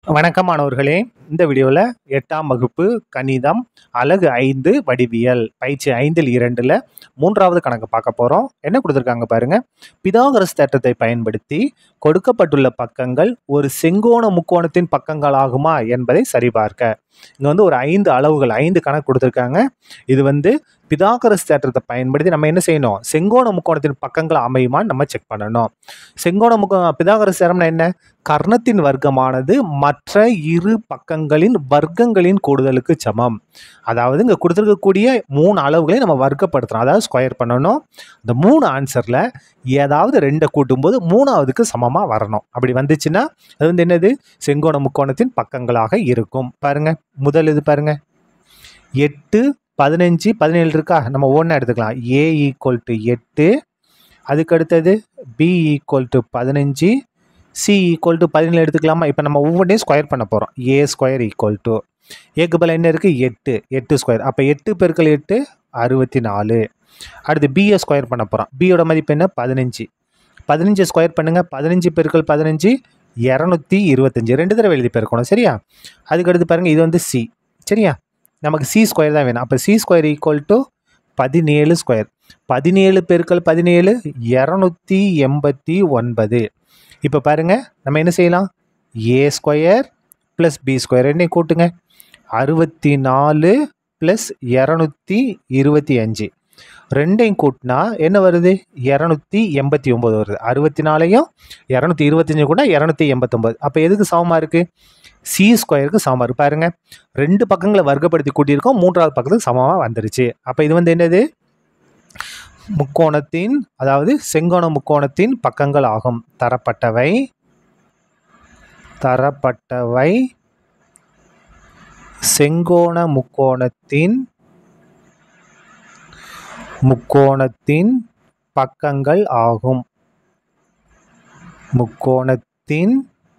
வணக்கம் மாணவர்களே இந்த வீடியோவில் எட்டாம் வகுப்பு கணிதம் அலகு ஐந்து வடிவியல் பயிற்சி ஐந்தில் இரண்டில் மூன்றாவது கணக்கு பார்க்க போகிறோம் என்ன கொடுத்துருக்காங்க பாருங்க பிதாகரஸ் தேற்றத்தை பயன்படுத்தி கொடுக்கப்பட்டுள்ள பக்கங்கள் ஒரு செங்கோண முக்கோணத்தின் பக்கங்களாகுமா என்பதை சரிபார்க்க இங்கே வந்து ஒரு ஐந்து அளவுகள் ஐந்து கணக்கு கொடுத்துருக்காங்க இது வந்து பிதாகரஸ் தேற்றத்தை பயன்படுத்தி நம்ம என்ன செய்யணும் செங்கோண முக்கோணத்தின் பக்கங்கள் அமையுமான்னு நம்ம செக் பண்ணணும் செங்கோண முக்கோ பிதாகரஸ் தேரம்னா என்ன கர்ணத்தின் வர்க்கமானது மற்ற இரு பக்கங்களின் வர்க்கங்களின் கூடுதலுக்கு சமம் அதாவது இங்கே கொடுத்துருக்கக்கூடிய மூணு அளவுகளை நம்ம வர்க்கப்படுத்துகிறோம் அதாவது ஸ்கொயர் பண்ணணும் இந்த மூணு ஆன்சரில் ஏதாவது ரெண்டை கூட்டும்போது மூணாவதுக்கு சமமாக வரணும் அப்படி வந்துச்சுன்னா அது வந்து என்னது செங்கோண முக்கோணத்தின் பக்கங்களாக இருக்கும் பாருங்க முதல் இது பாருங்க எட்டு பதினஞ்சு பதினேழு இருக்கா நம்ம ஒன்றா எடுத்துக்கலாம் ஏ ஈக்குவல் டு எட்டு அதுக்கு அடுத்தது பி ஈக்குவல் டு பதினஞ்சு சி ஈக்குவல் டு பதினேழு எடுத்துக்கலாமா இப்போ நம்ம ஒவ்வொன்றையும் ஸ்கொயர் பண்ண போகிறோம் ஏ ஸ்கொயர் ஈக்குவல் டு ஏக்கு பதில் என்ன இருக்குது எட்டு எட்டு ஸ்கொயர் அப்போ எட்டு பெருக்கல் எட்டு அறுபத்தி நாலு அடுத்து பிஏ ஸ்கொயர் பண்ண போகிறோம் பியோட மதிப்பு என்ன பதினஞ்சு பதினஞ்சு ஸ்கொயர் பண்ணுங்கள் பதினஞ்சு பெருக்கல் பதினஞ்சு இரநூத்தி இருபத்தஞ்சி ரெண்டு தடவை எழுதி பெருக்கணும் சரியா அதுக்கு அடுத்து பாருங்கள் இது வந்து சி சரியா நமக்கு சி ஸ்கொயர் தான் வேணும் அப்போ சி ஸ்கொயர் ஈக்குவல் டு பதினேழு ஸ்கொயர் பதினேழு பெருக்கல் பதினேழு இரநூத்தி எண்பத்தி ஒன்பது இப்போ பாருங்க நம்ம என்ன செய்யலாம் A square plus B square ரெண்டையும் கூட்டுங்க அறுபத்தி நாலு ப்ளஸ் இரநூத்தி இருபத்தி அஞ்சு ரெண்டையும் கூட்டினா என்ன வருது இரநூத்தி எண்பத்தி ஒம்பது வருது அறுபத்தி நாலையும் இரநூத்தி இருபத்தஞ்சு கூட இரநூத்தி எண்பத்தொம்பது அப்போ எதுக்கு சமமாக இருக்குது சி ஸ்கொயருக்கு சமமாக இருக்கு பாருங்க ரெண்டு பக்கங்களை வர்க்கப்படுத்தி கூட்டியிருக்கோம் மூன்றாவது பக்கத்துக்கு சமமாக வந்துருச்சு அப்போ இது வந்து என்னது முக்கோணத்தின் அதாவது செங்கோண முக்கோணத்தின் பக்கங்கள் ஆகும் தரப்பட்டவை தரப்பட்டவை செங்கோண முக்கோணத்தின் முக்கோணத்தின் பக்கங்கள் ஆகும் முக்கோணத்தின்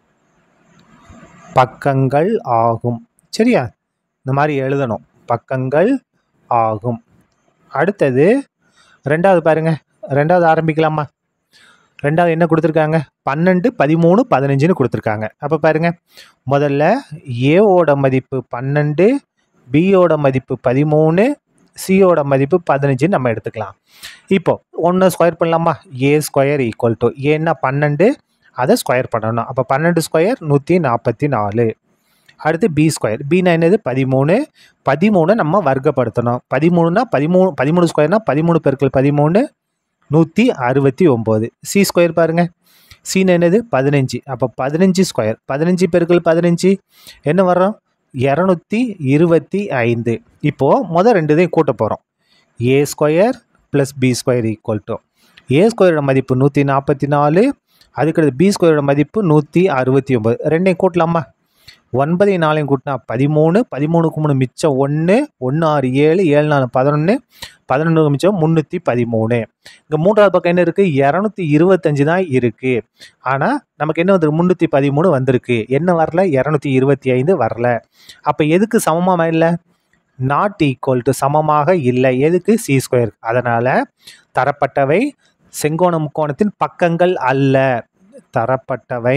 பக்கங்கள் ஆகும் சரியா இந்த மாதிரி எழுதணும் பக்கங்கள் ஆகும் அடுத்தது ரெண்டாவது பாருங்க ரெண்டாவது ஆரம்பிக்கலாமா ரெண்டாவது என்ன கொடுத்துருக்காங்க பன்னெண்டு பதிமூணு பதினஞ்சுன்னு கொடுத்துருக்காங்க அப்போ பாருங்க முதல்ல ஏவோட மதிப்பு பன்னெண்டு பியோட மதிப்பு பதிமூணு சியோட மதிப்பு பதினஞ்சுன்னு நம்ம எடுத்துக்கலாம் இப்போ ஒன்று ஸ்கொயர் பண்ணலாமா ஏ ஸ்கொயர் ஈக்குவல் டு ஏன்னா பன்னெண்டு அதை ஸ்கொயர் பண்ணணும் அப்போ பன்னெண்டு ஸ்கொயர் நூற்றி நாற்பத்தி நாலு அடுத்து பி ஸ்கொயர் பினா என்னது பதிமூணு பதிமூணு நம்ம வர்க்கப்படுத்தணும் பதிமூணுனா பதிமூணு பதிமூணு ஸ்கொயர்னா பதிமூணு பெருக்கள் பதிமூணு நூற்றி அறுபத்தி ஒம்பது சி ஸ்கொயர் பாருங்கள் சீன் என்னது பதினஞ்சு அப்போ பதினஞ்சு ஸ்கொயர் பதினஞ்சு பெருக்கள் பதினஞ்சு என்ன வர்றோம் இரநூத்தி இருபத்தி ஐந்து இப்போது மொதல் ரெண்டு இதையும் கூட்ட போகிறோம் A square plus B square equal to A ஸ்கொயரோட மதிப்பு நூற்றி நாற்பத்தி நாலு அதுக்கடுத்து பி ஸ்கொயரோட மதிப்பு நூற்றி அறுபத்தி ஒம்பது ரெண்டையும் கூட்டலாமா ஒன்பதையும் நாளையும் கூட்டினா பதிமூணு பதிமூணுக்கு மூணு மிச்சம் ஒன்று ஒன்று ஆறு ஏழு ஏழு நாலு பதினொன்று பதினொன்று மிச்சம் முந்நூற்றி பதிமூணு இங்கே மூன்றாவது பக்கம் என்ன இருக்குது இரநூத்தி இருபத்தஞ்சு தான் இருக்குது ஆனால் நமக்கு என்ன வந்துருக்கு முந்நூற்றி பதிமூணு வந்திருக்கு என்ன வரல இரநூத்தி இருபத்தி ஐந்து வரல அப்போ எதுக்கு சமமாக இல்லை நாட் ஈக்குவல் டு சமமாக இல்லை எதுக்கு சி ஸ்கொயர் அதனால் தரப்பட்டவை செங்கோண முக்கோணத்தின் பக்கங்கள் அல்ல தரப்பட்டவை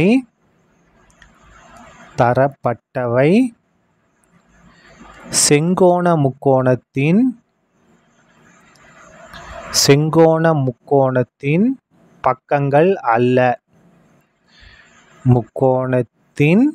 தரப்பட்டவை செங்கோண முக்கோணத்தின் செங்கோண முக்கோணத்தின் பக்கங்கள் அல்ல முக்கோணத்தின்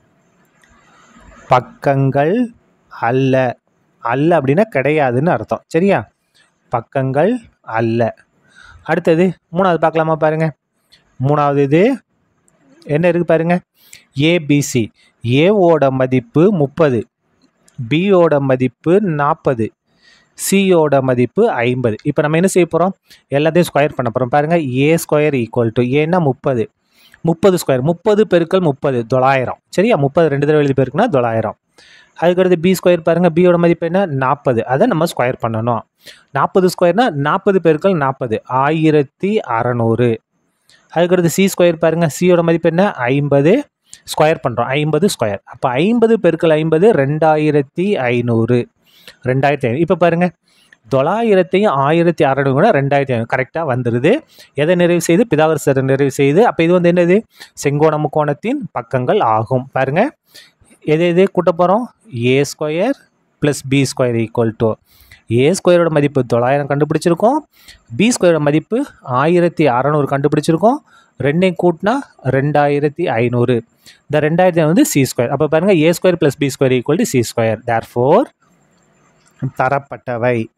பக்கங்கள் அல்ல அல்ல அப்படின்னா கிடையாதுன்னு அர்த்தம் சரியா பக்கங்கள் அல்ல அடுத்தது மூணாவது பார்க்கலாமா பாருங்க மூணாவது இது என்ன இருக்குது பாருங்க ஏபிசி ஏவோட மதிப்பு முப்பது பியோட மதிப்பு நாற்பது சியோட மதிப்பு ஐம்பது இப்போ நம்ம என்ன செய்ய போகிறோம் எல்லாத்தையும் ஸ்கொயர் பண்ண போகிறோம் பாருங்கள் ஏ ஸ்கொயர் ஈக்குவல் டு ஏன்னா முப்பது முப்பது ஸ்கொயர் முப்பது பெருக்கள் முப்பது தொள்ளாயிரம் சரியா முப்பது ரெண்டு தடவை எழுதி பெருக்குன்னா தொள்ளாயிரம் அதுக்கடுத்து பி ஸ்கொயர் பாருங்கள் பியோட மதிப்பு என்ன நாற்பது அதை நம்ம ஸ்கொயர் பண்ணணும் நாற்பது ஸ்கொயர்னா நாற்பது பெருக்கள் நாற்பது ஆயிரத்தி அறநூறு அதுக்கடுத்து சி ஸ்கொயர் பாருங்கள் சியோட மதிப்பு என்ன ஐம்பது ஸ்கொயர் பண்ணுறோம் ஐம்பது ஸ்கொயர் அப்போ ஐம்பது பெருக்கள் ஐம்பது ரெண்டாயிரத்தி ஐநூறு ரெண்டாயிரத்தி ஐநூறு இப்போ பாருங்கள் தொள்ளாயிரத்தையும் ஆயிரத்தி அறநூறு கூட ரெண்டாயிரத்தி ஐநூறு கரெக்டாக வந்துடுது எதை நிறைவு செய்து பிதாகரஸ் தேற்றம் நிறைவு செய்து அப்போ இது வந்து என்னது செங்கோண முக்கோணத்தின் பக்கங்கள் ஆகும் பாருங்க எது எது கூட்ட போகிறோம் A square plus B square equal to A ஸ்கொயரோட மதிப்பு தொள்ளாயிரம் கண்டுபிடிச்சிருக்கோம் பி ஸ்கொயரோட மதிப்பு ஆயிரத்தி அறநூறு கண்டுபிடிச்சிருக்கோம் ரெண்டையும் கூட்டினா ரெண்டாயிரத்தி ஐநூறு இந்த ரெண்டாயிரத்தி வந்து சி ஸ்கொயர் அப்போ பாருங்கள் A square plus B square equal to C square therefore தரப்பட்டவை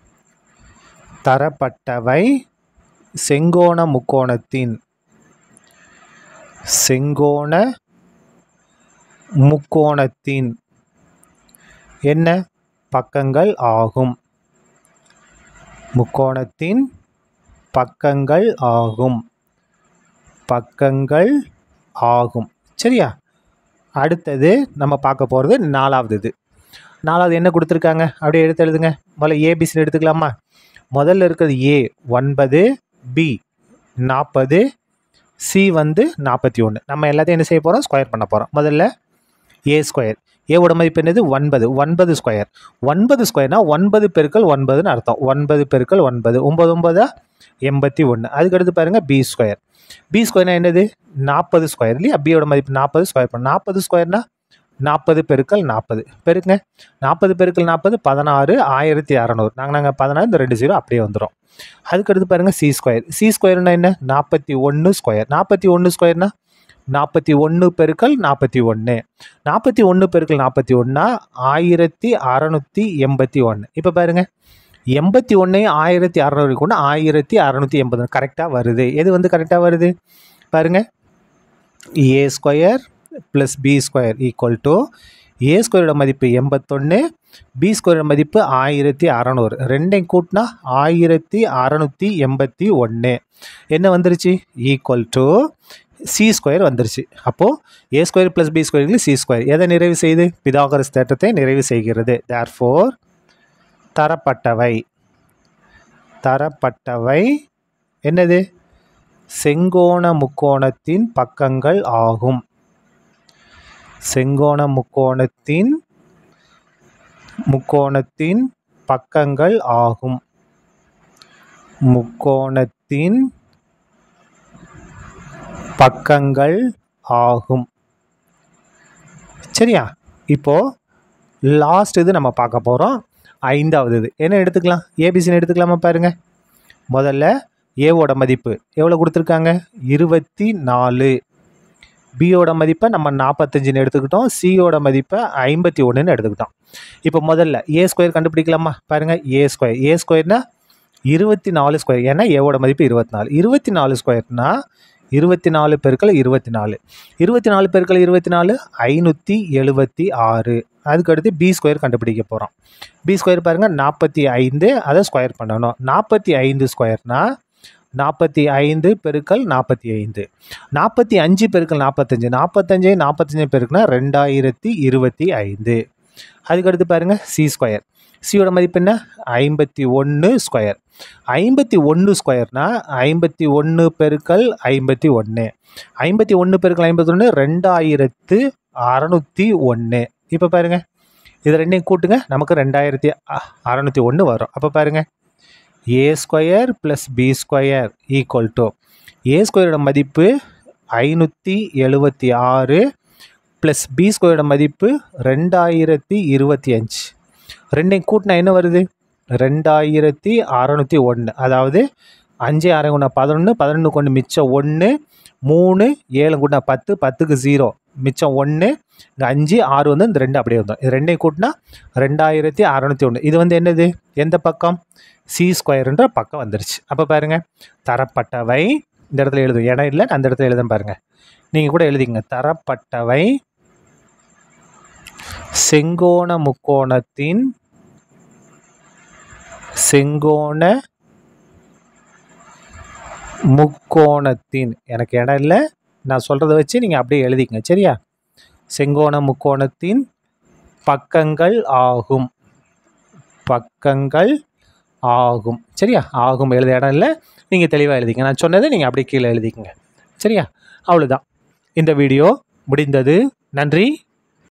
தரப்பட்டவை செங்கோண முக்கோணத்தின் செங்கோண முக்கோணத்தின் என்ன பக்கங்கள் ஆகும் முக்கோணத்தின் பக்கங்கள் ஆகும் பக்கங்கள் ஆகும் சரியா அடுத்தது நம்ம பார்க்க போகிறது நாலாவது இது நாலாவது என்ன கொடுத்துருக்காங்க அப்படியே எடுத்து எழுதுங்க முதல்ல ஏபிசின்னு எடுத்துக்கலாமா முதல்ல இருக்கிறது ஏ ஒன்பது பி நாற்பது சி வந்து நாற்பத்தி ஒன்று நம்ம எல்லாத்தையும் என்ன செய்ய போகிறோம் ஸ்கொயர் பண்ண போகிறோம் முதல்ல ஏ ஸ்கொயர் ஏவோட மதிப்பு என்னது ஒன்பது ஒன்பது ஸ்கொயர் ஒன்பது ஸ்கொயர்னா ஒன்பது பெருக்கல் ஒன்பதுன்னு அர்த்தம் ஒன்பது பெருக்கல் ஒன்பது ஒம்பது ஒம்பதா எண்பத்தி ஒன்று அதுக்கடுத்து பாருங்கள் பி ஸ்கொயர் பி ஸ்கொயர்னா என்னது நாற்பது ஸ்கொயர் இல்லையா பியோட மதிப்பு நாற்பது ஸ்கொயர் பண்ண நாற்பது ஸ்கொயர்னா நாற்பது பெருக்கல் நாற்பது பெருக்குங்க நாற்பது பெருக்கல் நாற்பது பதினாறு ஆயிரத்தி அறநூறு நாங்கள் நாங்கள் பதினாறு இந்த ரெண்டு ஜீரோ அப்படியே வந்துடும் அதுக்கடுத்து பாருங்கள் சி ஸ்கொயர் சி ஸ்கொயர்னா என்ன நாற்பத்தி ஒன்று ஸ்கொயர் நாற்பத்தி ஒன்று ஸ்கொயர்னா நாற்பத்தி ஒன்று பெருக்கல் நாற்பத்தி ஒன்று நாற்பத்தி ஒன்று பெருக்கல் நாற்பத்தி ஒன்றா ஆயிரத்தி அறநூற்றி எண்பத்தி ஒன்று இப்போ பாருங்கள் எண்பத்தி ஒன்றையும் ஆயிரத்தி அறநூறு கொண்டு ஆயிரத்தி அறநூற்றி எண்பது கரெக்டாக வருது எது வந்து கரெக்டாக வருது பாருங்கள் A square plus B square equal to A ஸ்கொயரோட மதிப்பு எண்பத்தொன்று பி ஸ்கொயரோட மதிப்பு ஆயிரத்தி அறநூறு ரெண்டையும் கூட்டினா ஆயிரத்தி அறநூற்றி எண்பத்தி ஒன்று என்ன வந்துருச்சு ஈக்குவல் டு சி ஸ்கொயர் வந்துருச்சு அப்போது A square plus B square C square எதை நிறைவு செய்து பிதாகரஸ் தேற்றத்தை நிறைவு செய்கிறது தேர் ஃபோர் தரப்பட்டவை தரப்பட்டவை என்னது செங்கோண முக்கோணத்தின் பக்கங்கள் ஆகும் செங்கோண முக்கோணத்தின் முக்கோணத்தின் பக்கங்கள் ஆகும் முக்கோணத்தின் பக்கங்கள் ஆகும் சரியா இப்போ லாஸ்ட் இது நம்ம பார்க்க போகிறோம் ஐந்தாவது இது என்ன எடுத்துக்கலாம் ஏபிசின்னு எடுத்துக்கலாமா பாருங்க முதல்ல ஏவோட மதிப்பு எவ்வளோ கொடுத்துருக்காங்க இருபத்தி நாலு பியோட மதிப்பை நம்ம நாற்பத்தஞ்சுன்னு எடுத்துக்கிட்டோம் சியோட மதிப்பை ஐம்பத்தி ஒன்றுன்னு எடுத்துக்கிட்டோம் இப்போ முதல்ல ஏ ஸ்கொயர் கண்டுபிடிக்கலாமா பாருங்கள் ஏ ஸ்கொயர் ஏ ஸ்கொயர்னா இருபத்தி நாலு ஸ்கொயர் ஏன்னா ஏவோட மதிப்பு இருபத்தி நாலு இருபத்தி நாலு ஸ்கொயர்னா இருபத்தி நாலு பெருக்கள் இருபத்தி நாலு இருபத்தி நாலு பெருக்கள் இருபத்தி நாலு ஐநூற்றி எழுபத்தி ஆறு அதுக்கடுத்து பி ஸ்கொயர் கண்டுபிடிக்க போகிறோம் பி ஸ்கொயர் பாருங்கள் நாற்பத்தி ஐந்து அதை ஸ்கொயர் பண்ணணும் நாற்பத்தி ஐந்து ஸ்கொயர்னா நாற்பத்தி ஐந்து பெருக்கல் நாற்பத்தி ஐந்து நாற்பத்தி அஞ்சு பெருக்கல் நாற்பத்தஞ்சு நாற்பத்தஞ்சு நாற்பத்தஞ்சு பெருக்குனா ரெண்டாயிரத்தி இருபத்தி ஐந்து அதுக்கடுத்து பாருங்கள் சி ஸ்கொயர் சியோட மதிப்பு என்ன ஐம்பத்தி ஒன்று ஸ்கொயர் ஐம்பத்தி ஒன்று ஸ்கொயர்னா ஐம்பத்தி ஒன்று பெருக்கல் ஐம்பத்தி ஒன்று ஐம்பத்தி ஒன்று பெருக்கல் ஐம்பத்தி ஒன்று ரெண்டாயிரத்து அறநூற்றி ஒன்று இப்போ பாருங்கள் இது ரெண்டையும் கூட்டுங்க நமக்கு ரெண்டாயிரத்தி அறநூற்றி ஒன்று வரும் அப்போ பாருங்கள் A square plus B square equal to A ஸ்கொயரோட மதிப்பு ஐநூற்றி எழுபத்தி ஆறு ப்ளஸ் பி ஸ்கொயரோட மதிப்பு ரெண்டாயிரத்தி இருபத்தி அஞ்சு ரெண்டையும் கூட்டினா என்ன வருது ரெண்டாயிரத்தி அறநூற்றி ஒன்று அதாவது அஞ்சு ஆறு கொண்டா பதினொன்று பதினொன்று கொண்டு மிச்சம் ஒன்று மூணு ஏழு கொண்டா பத்து பத்துக்கு ஜீரோ மிச்சம் ஒன்று இந்த அஞ்சு ஆறு வந்து இந்த ரெண்டு அப்படியே வந்தோம் இது ரெண்டையும் கூட்டினா ரெண்டாயிரத்தி அறநூற்றி ஒன்று இது வந்து என்னது எந்த பக்கம் சி ஸ்கொயர்ன்ற பக்கம் வந்துருச்சு அப்போ பாருங்கள் தரப்பட்டவை இந்த இடத்துல எழுதும் இடம் இல்லை அந்த இடத்துல எழுதும் பாருங்கள் நீங்கள் கூட எழுதிங்க தரப்பட்டவை செங்கோண முக்கோணத்தின் செங்கோண முக்கோணத்தின் எனக்கு இடம் இல்லை நான் சொல்கிறத வச்சு நீங்கள் அப்படியே எழுதிக்கங்க சரியா செங்கோண முக்கோணத்தின் பக்கங்கள் ஆகும் பக்கங்கள் ஆகும் சரியா ஆகும் எழுத இடம் இல்லை நீங்கள் தெளிவாக எழுதிங்க நான் சொன்னதை நீங்கள் அப்படியே கீழே எழுதிக்கங்க சரியா அவ்வளோதான் இந்த வீடியோ முடிந்தது நன்றி